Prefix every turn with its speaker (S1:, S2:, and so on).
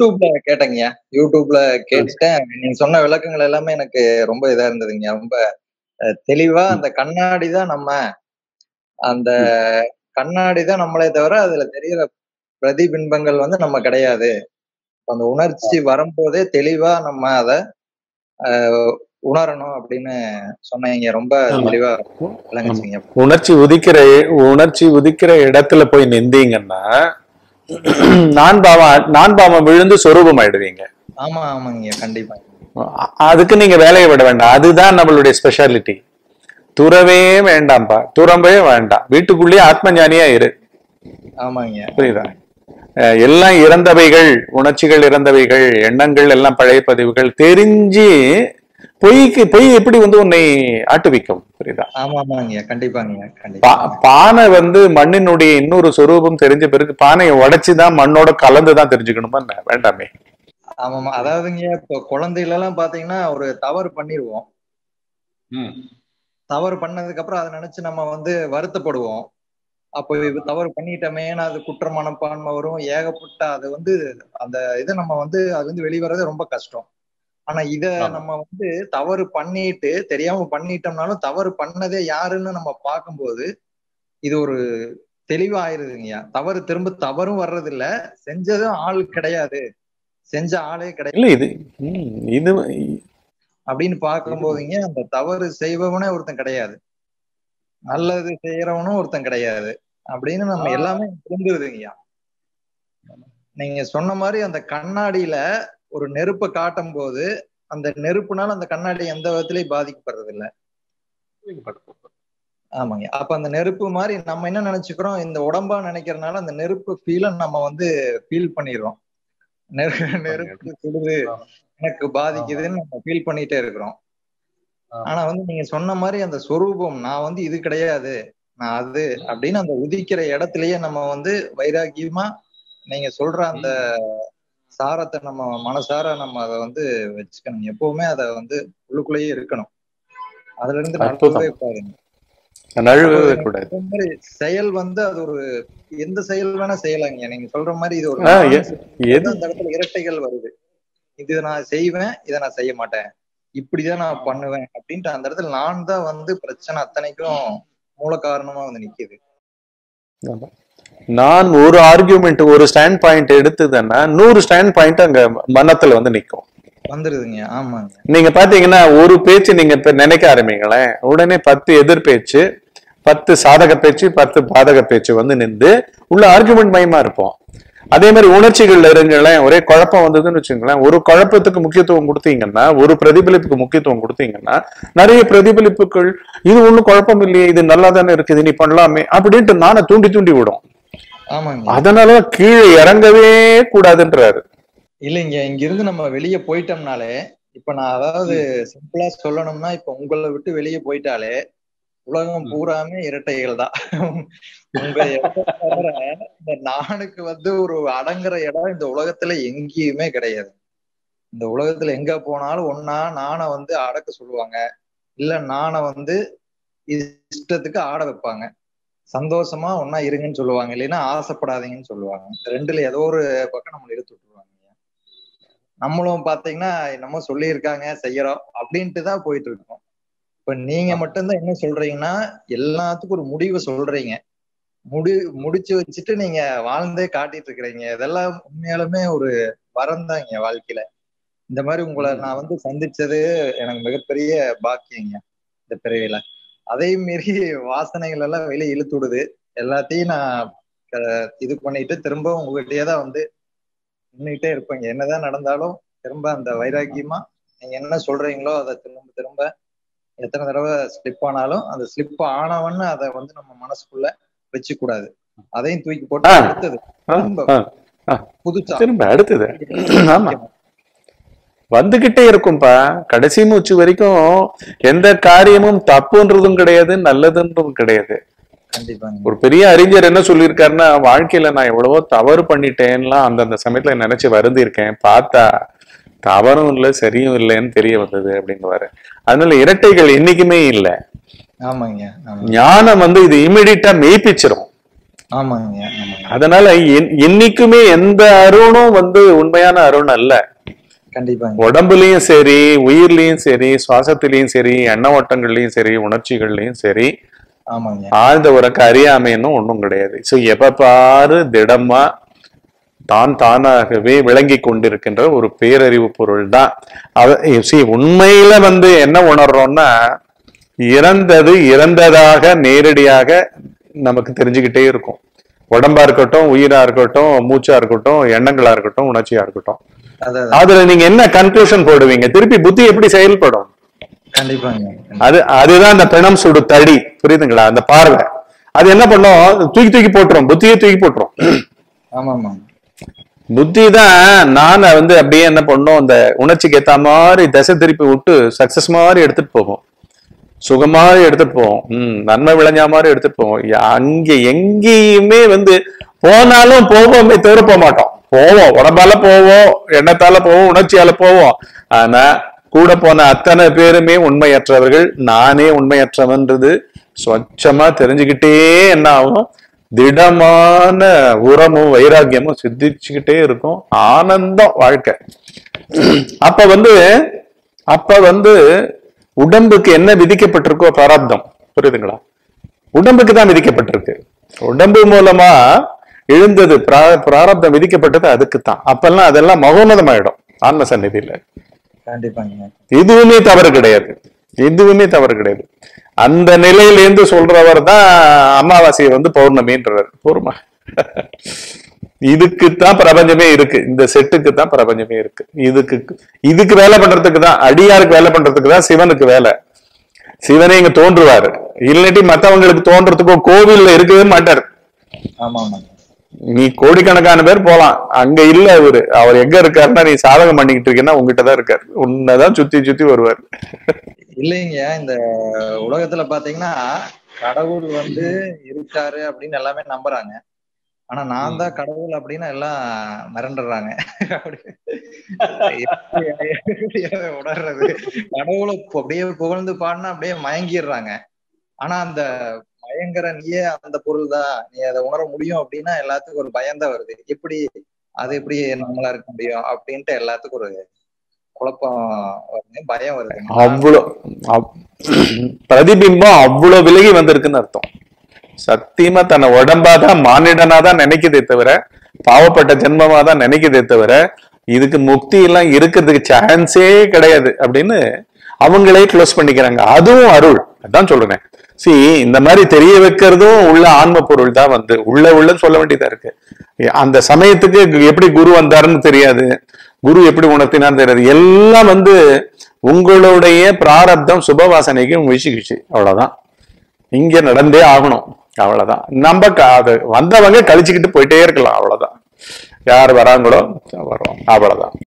S1: யூடியூப்ல கேட்டேங்க யூடியூப்ல கேட்டுட்டேன் நீங்க சொன்ன விளக்கங்கள் எல்லாமே எனக்கு ரொம்ப இதா இருந்ததுங்க ரொம்ப அஹ், தெளிவா அந்த கண்ணாடி தான் நம்ம அந்த கண்ணாடி தான் நம்மளே தவிர அதுல தெரியிற பிரதிபிம்பங்கள் வந்து நம்ம கிடையாது அந்த உணர்ச்சி வரும்போதே தெளிவா நம்ம அத அஹ், உணரணும் அப்படின்னு சொன்னீங்க ரொம்ப
S2: ஆமா.
S1: தெளிவா விளங்குச்சுங்க
S2: உணர்ச்சி உதிக்கிற உணர்ச்சி உதிக்கிற இடத்துல போய் நின்றீங்கன்னா நான் பாவம் நான் பாவம் விழுந்து சொரூபம் ஆயிடுவீங்க
S1: ஆமா ஆமாங்க கண்டிப்பா
S2: அ- அதுக்கு நீங்க வேலையை விட வேண்டாம் அதுதான் நம்மளுடைய ஸ்பெஷாலிட்டி துறவே வேண்டாம்ப்பா துறம்பே வேண்டாம் வீட்டுக்குள்ளேயே ஆத்ம ஞானியா இரு
S1: ஆமாங்க
S2: புரியுதா அஹ் எல்லாம் இறந்தவைகள் உணர்ச்சிகள் இறந்தவைகள் எண்ணங்கள் எல்லாம் பழைய பதிவுகள் தெரிஞ்சு பொய்க்கு பொய் எப்படி வந்து உன்னை ஆட்டுவிக்கும் புரியுதா
S1: ஆமா ஆமாங்க கண்டிப்பாங்க
S2: பா-
S1: கண்டிப்பா
S2: பானை வந்து மண்ணினுடைய இன்னொரு சொரூபம் தெரிஞ்ச பிறகு பானையை உடைச்சுதான் மண்ணோட கலந்துதான் தெரிஞ்சுக்கணுமா என்ன? வேண்டாமே
S1: ஆமாமா அதாவதுங்க இப்போ குழந்தைகள் எல்லாம் பாத்தீங்கன்னா ஒரு தவறு பண்ணிருவோம் தவறு பண்ணதுக்கு அப்புறம் அதை நினைச்சு நம்ம வந்து வருத்தப்படுவோம் அப்போ இது தவறு பண்ணிட்டோமேன்னு அது குற்ற மனப்பான்மை வரும் ஏகப்பட்ட அது வந்து அந்த இதை நம்ம வந்து அது வந்து வெளிவரது ரொம்ப கஷ்டம் ஆனா இத
S2: ஆமா.
S1: நம்ம வந்து தவறு பண்ணிட்டு தெரியாம பண்ணிட்டோம்னாலும் தவறு பண்ணதே யாருன்னு நம்ம பார்க்கும்போது இது ஒரு தெளிவாயிருதுங்கய்யா தவறு திரும்ப தவறும் வர்றதில்ல செஞ்சதும் ஆள் கிடையாது செஞ்ச ஆளே கிடையாது
S2: இல்ல இது ம், இது
S1: அப்படின்னு பார்க்கும்போதுங்க அந்த தவறு செய்பவனே ஒருத்தன் கிடையாது நல்லது செய்யறவனும் ஒருத்தன் கிடையாது அப்படின்னு நம்ம எல்லாமே புரிஞ்சுதுங்கய்யா நீங்க சொன்ன மாதிரி அந்த கண்ணாடியில ஒரு நெருப்பை காட்டும் போது அந்த நெருப்புனால அந்த கண்ணாடி எந்த விதத்திலயும் பாதிக்கப்படுறது இல்ல ஆமாங்க அப்ப அந்த நெருப்பு மாதிரி நம்ம என்ன நினைச்சுக்கிறோம் இந்த உடம்பா நினைக்கிறதுனால அந்த நெருப்பு ஃபீலை நம்ம வந்து ஃபீல் பண்ணிடுறோம் நெரு- நெருப்பு சுடுது எனக்கு பாதிக்குதுன்னு நம்ம ஃபீல் பண்ணிட்டே இருக்கிறோம் ஆனா வந்து நீங்க சொன்ன மாதிரி அந்த சொரூபம் நான் வந்து இது கிடையாது நான் அது அப்படின்னு அந்த உதிக்கிற இடத்துலயே நம்ம வந்து வைராக்கியமா நீங்க சொல்ற அந்த சாரத்தை நம்ம மனசார நம்ம அதை வந்து வச்சுக்கணும் எப்பவுமே அதை வந்து உள்ளுக்குள்ளேயே இருக்கணும் அதுல இருந்து
S2: அற்புதம்.
S1: நழுவவே கூடாதுங்க
S2: நழுவவே கூடாது
S1: அதே மாதிரி செயல் வந்து அது ஒரு எந்த செயல் வேணா செய்யலாங்க நீங்க சொல்ற மாதிரி இது ஒரு
S2: ஆ,
S1: நானும்
S2: எ-
S1: செயல்
S2: எது
S1: அந்த இடத்துல இரட்டைகள் வருது இது நான் செய்வேன் இதை நான் செய்ய மாட்டேன் இப்படிதான் நான் பண்ணுவேன் அப்படின்ட்டு அந்த இடத்துல நான் தான் வந்து பிரச்சனை அத்தனைக்கும் மூல காரணமா வந்து நிக்குது
S2: ஆமா. நான் ஒரு ஆர்கியூமெண்ட் ஒரு ஸ்டாண்ட் பாயிண்ட் எடுத்ததுன்னா நூறு ஸ்டாண்ட் பாயிண்ட் அங்க மனத்துல வந்து நிக்கும்
S1: வந்துருதுங்க ஆமாங்க
S2: நீங்க பாத்தீங்கன்னா ஒரு பேச்சு நீங்க இப்ப நினைக்க ஆரம்பிங்களேன் உடனே பத்து எதிர் பேச்சு பத்து சாதக பேச்சு பத்து பாதக பேச்சு வந்து நின்று உள்ள ஆர்குமெண்ட் மயமா இருப்போம் அதே மாதிரி உணர்ச்சிகள்ல இருங்களேன் ஒரே குழப்பம் வந்ததுன்னு வச்சுங்களேன் ஒரு குழப்பத்துக்கு முக்கியத்துவம் கொடுத்தீங்கன்னா ஒரு பிரதிபலிப்புக்கு முக்கியத்துவம் கொடுத்தீங்கன்னா நிறைய பிரதிபலிப்புகள் இது ஒண்ணும் குழப்பம் இல்லையே இது நல்லா தானே இருக்குது நீ பண்ணலாமே அப்படின்ட்டு நானே தூண்டி தூண்டி விடும்
S1: ஆமாங்க
S2: அதனால கீழே இறங்கவே கூடாதுன்றாரு
S1: இல்லைங்க இங்க இருந்து நம்ம வெளியே போயிட்டோம்னாலே இப்ப நான் அதாவது சிம்பிளா சொல்லணும்னா இப்ப உங்களை விட்டு வெளியே போயிட்டாலே உலகம் பூராமே இரட்டைகள் தான் உங்க இடத்தை தவிர இந்த நானுக்கு வந்து ஒரு அடங்குற இடம் இந்த உலகத்துல எங்கேயுமே கிடையாது இந்த உலகத்துல எங்க போனாலும் ஒன்னா நானை வந்து அடக்க சொல்லுவாங்க இல்ல நானை வந்து இஷ்டத்துக்கு ஆட வைப்பாங்க சந்தோஷமா ஒன்னா இருங்கன்னு சொல்லுவாங்க இல்லைன்னா ஆசைப்படாதீங்கன்னு சொல்லுவாங்க இந்த ரெண்டுல ஏதோ ஒரு பக்கம் நம்மளை இழுத்து விட்டுருவாங்க நம்மளும் பாத்தீங்கன்னா என்னமோ சொல்லியிருக்காங்க செய்யறோம் அப்படின்ட்டு தான் போயிட்டு இருக்கோம் இப்ப நீங்க மட்டும்தான் என்ன சொல்றீங்கன்னா எல்லாத்துக்கும் ஒரு முடிவை சொல்றீங்க முடி முடிச்சு வச்சுட்டு நீங்க வாழ்ந்தே காட்டிட்டு இருக்கிறீங்க இதெல்லாம் உண்மையாலுமே ஒரு வரம் தாங்க வாழ்க்கையில இந்த மாதிரி உங்களை நான் வந்து சந்திச்சது எனக்கு மிகப்பெரிய பாக்கியங்க இந்த பிறவியில அதே மீறி வாசனைகள் எல்லாம் வெளியே இழுத்து விடுது எல்லாத்தையும் நான் க- இது பண்ணிட்டு திரும்ப உங்ககிட்டயே தான் வந்து நின்றுகிட்டே இருப்பேங்க என்னதான் நடந்தாலும் திரும்ப அந்த வைராக்கியமா நீங்க என்ன சொல்றீங்களோ அதை திரும்ப திரும்ப எத்தனை தடவை ஸ்லிப் ஆனாலும் அந்த ஸ்லிப் ஆனவன்னு அதை வந்து நம்ம மனசுக்குள்ள வச்சு கூடாது அதையும் தூக்கி போட்டு
S2: ஆ.
S1: அடுத்தது
S2: ஆ,
S1: திரும்ப
S2: ஆ,
S1: புதுசா
S2: திரும்ப அடுத்தது ஆமா வந்துகிட்டே இருக்கும்பா கடைசி மூச்சு வரைக்கும் எந்த காரியமும் தப்புன்றதும் கிடையாது நல்லதுன்றதும் கிடையாது
S1: கண்டிப்பாங்க
S2: ஒரு பெரிய அறிஞர் என்ன சொல்லியிருக்காருன்னா வாழ்க்கையில நான் எவ்வளவோ தவறு பண்ணிட்டேன்லாம் அந்தந்த சமயத்துல நினைச்சு வருந்திருக்கேன் பார்த்தா தவறும் இல்லை சரியும் இல்லைன்னு தெரிய வந்தது அப்படிங்குவாரு அதனால இரட்டைகள் என்னைக்குமே இல்லை
S1: ஆமாங்க ஆமா
S2: ஞானம் வந்து இது இமிடியட்டா மெய்ப்பிச்சிரும்
S1: ஆமாங்க ஆமாங்க
S2: அதனால என்- என்னைக்குமே எந்த அருணும் வந்து உண்மையான அருண் அல்ல
S1: கண்டிப்பாங்க
S2: உடம்புலயும் சரி உயிர்லயும் சரி சுவாசத்திலயும் சரி எண்ண ஓட்டங்கள்லயும் சரி உணர்ச்சிகள்லயும் சரி
S1: ஆமாங்க
S2: ஆழ்ந்த உறக்க அறியாமைன்னு ஒண்ணும் கிடையாது சோ எப்ப பாரு திடமா தான் தானாகவே விளங்கி கொண்டிருக்கின்ற ஒரு பேரறிவு பொருள் தான் அத see, உண்மையில வந்து என்ன உணர்றோம்னா இறந்தது இறந்ததாக நேரடியாக நமக்கு தெரிஞ்சுக்கிட்டே இருக்கும் உடம்பா இருக்கட்டும் உயிரா இருக்கட்டும் மூச்சா இருக்கட்டும் எண்ணங்களா இருக்கட்டும் உணர்ச்சியா இருக்கட்டும்
S1: அதான்
S2: அதுல நீங்க என்ன கன்க்ளூஷன் போடுவீங்க திருப்பி புத்தி எப்படி செயல்படும்
S1: கண்டிப்பாங்க
S2: அது அதுதான் அந்த பிணம் சுடு தடி புரியுதுங்களா அந்த பார்வை அது என்ன பண்ணும் தூக்கி தூக்கி போட்டுரும் புத்தியே தூக்கி போட்டுரும்
S1: ஆமா ஆமா
S2: புத்தி தான் நானை வந்து அப்படியே என்ன பண்ணும் அந்த உணர்ச்சிக்கு ஏத்த மாதிரி திசை திருப்பி விட்டு சக்சஸ் மாதிரி எடுத்துட்டு போகும் சுகமாக எடுத்துட்டு போவோம் உம் நன்மை விளைஞ்ச மாதிரி எடுத்துட்டு போவோம் யா- அங்க எங்கேயுமே வந்து போனாலும் போவோமே தவிர போக மாட்டோம் போவோம் உடம்பால போவோம் எண்ணத்தால போவோம் உணர்ச்சியால போவோம் ஆனா கூட போன அத்தனை பேருமே உண்மையற்றவர்கள் நானே உண்மையற்றவன்றது சொச்சமா தெரிஞ்சுக்கிட்டே என்ன ஆகும் திடமான உரமும் வைராக்கியமும் சித்திச்சுக்கிட்டே இருக்கும் ஆனந்தம் வாழ்க்கை அப்ப வந்து அப்ப வந்து உடம்புக்கு என்ன விதிக்கப்பட்டிருக்கோ பிராரப்தம் புரியுதுங்களா உடம்புக்கு தான் விதிக்கப்பட்டிருக்கு உடம்பு மூலமா எழுந்தது பிரா- பிராரப்தம் விதிக்கப்பட்டது அதுக்கு தான் அப்பெல்லாம் அதெல்லாம் மகோன்னதம் ஆயிடும் ஆன்ம சந்நிதியில
S1: கண்டிப்பாங்க
S2: எதுவுமே தவறு கிடையாது எதுவுமே தவறு கிடையாது அந்த நிலையிலேருந்து சொல்றவர் தான் அமாவாசையை வந்து பௌர்ணமின்றார் போருமா இதுக்கு தான் பிரபஞ்சமே இருக்கு இந்த செட்டுக்கு தான் பிரபஞ்சமே இருக்கு இதுக்கு இதுக்கு வேலை பண்றதுக்கு தான் அடியாருக்கு வேலை பண்றதுக்கு தான் சிவனுக்கு வேலை சிவனே இங்க தோன்றுவாரு இல்லாட்டி மத்தவங்களுக்கு தோன்றதுக்கோ கோவில்ல இருக்கவே மாட்டார்
S1: ஆமா ஆமாங்க
S2: நீ கோடிக்கணக்கான பேர் போலாம் அங்க இல்ல அவரு அவர் எங்க இருக்காருன்னா நீ சாதகம் பண்ணிக்கிட்டு இருக்கீங்கன்னா உங்ககிட்ட தான் இருக்காரு உன்னதான் சுத்தி சுத்தி வருவார்
S1: இல்லைங்க இந்த உலகத்துல பாத்தீங்கன்னா கடவுள் வந்து இருக்காரு அப்படின்னு எல்லாமே நம்புறாங்க ஆனா நான் தான் கடவுள் அப்படின்னு எல்லாம் மிரண்டுறாங்க அப்படி எப்படி அதை உணர்றது கடவுளை அப்படியே புகழ்ந்து பாடினா அப்படியே மயங்கிடுறாங்க ஆனா அந்த மயங்கர நீயே அந்த பொருள் தான் நீ அதை உணர முடியும் அப்படின்னா எல்லாத்துக்கும் ஒரு பயம்தான் வருது எப்படி அது எப்படி நம்மளா இருக்க முடியும் அப்படின்ட்டு எல்லாத்துக்கும் ஒரு குழப்பம் வருது பயம் வருது
S2: அவ்வளோ அவ்- பிரதிபிம்பம் அவ்வளவு விலகி வந்திருக்குன்னு அர்த்தம் சத்தியமா தன்னை உடம்பாதான் மானிடனா தான் நினைக்குதே தவிர பாவப்பட்ட ஜென்மமா தான் நினைக்குதே தவிர இதுக்கு முக்தி எல்லாம் இருக்கிறதுக்கு சான்ஸே கிடையாது அப்படின்னு அவங்களே க்ளோஸ் பண்ணிக்கிறாங்க அதுவும் அருள் அதான் சொல்றேன் சி இந்த மாதிரி தெரிய வைக்கிறதும் உள்ள ஆன்ம பொருள் தான் வந்து உள்ள உள்ள சொல்ல வேண்டியதா இருக்கு அந்த சமயத்துக்கு எப்படி குரு வந்தாருன்னு தெரியாது குரு எப்படி உணர்த்தினான்னு தெரியாது எல்லாம் வந்து உங்களுடைய பிராரப்தம் சுபவாசனைக்கு விஷிக்கிச்சு அவ்வளவுதான் இங்க நடந்தே ஆகணும் அவ்வளவுதான் நம்ம க- அது வந்தவங்க கழிச்சுக்கிட்டு போயிட்டே இருக்கலாம் அவ்வளவுதான் யார் வராங்களோ வரோம் அவ்வளவுதான்